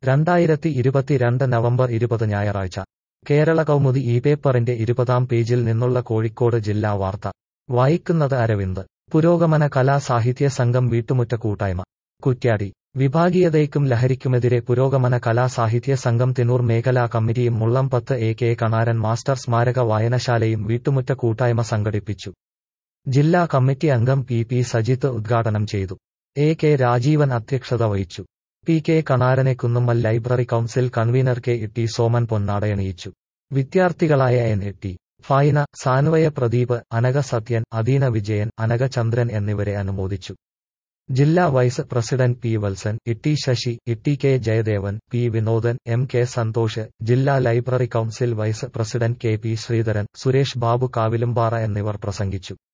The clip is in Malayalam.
രണ്ടായിരത്തി ഇരുപത്തിരണ്ട് നവംബർ ഇരുപത് ഞായറാഴ്ച കേരള കൗമുദി ഈ പേപ്പറിന്റെ ഇരുപതാം പേജിൽ നിന്നുള്ള കോഴിക്കോട് ജില്ലാ വാർത്ത വായിക്കുന്നത് അരവിന്ദ് പുരോഗമന കലാ സാഹിത്യ സംഘം വീട്ടുമുറ്റ കൂട്ടായ്മ കുറ്റ്യാടി വിഭാഗീയതയ്ക്കും ലഹരിക്കുമെതിരെ പുരോഗമന കലാ സാഹിത്യ സംഘം തിനൂർ മേഖലാ കമ്മിറ്റിയും Mullampath A K Kanaran master സ്മാരക വായനശാലയും വീട്ടുമുറ്റ കൂട്ടായ്മ സംഘടിപ്പിച്ചു ജില്ലാ കമ്മിറ്റി അംഗം പി പി സജിത്ത് ഉദ്ഘാടനം ചെയ്തു എ കെ രാജീവൻ അധ്യക്ഷത വഹിച്ചു പി കെ കണാരനെ Kunnummal library council convener K T Soman പൊന്നാടയണിയിച്ചു വിദ്യാർത്ഥികളായ N A T Faina Sanvaya Pradeep Anagha Sathyan Adeena Vijayan Anagha Chandran എന്നിവരെ അനുമോദിച്ചു ജില്ലാ വൈസ് പ്രസിഡന്റ് പി വത്സൻ ഇട്ടി ശശി ഇട്ടി K Jayadevan P Vinodan M K Santhosh ജില്ലാ library council vice president K P Sreedharan Suresh Babu Kavilumpara എന്നിവർ പ്രസംഗിച്ചു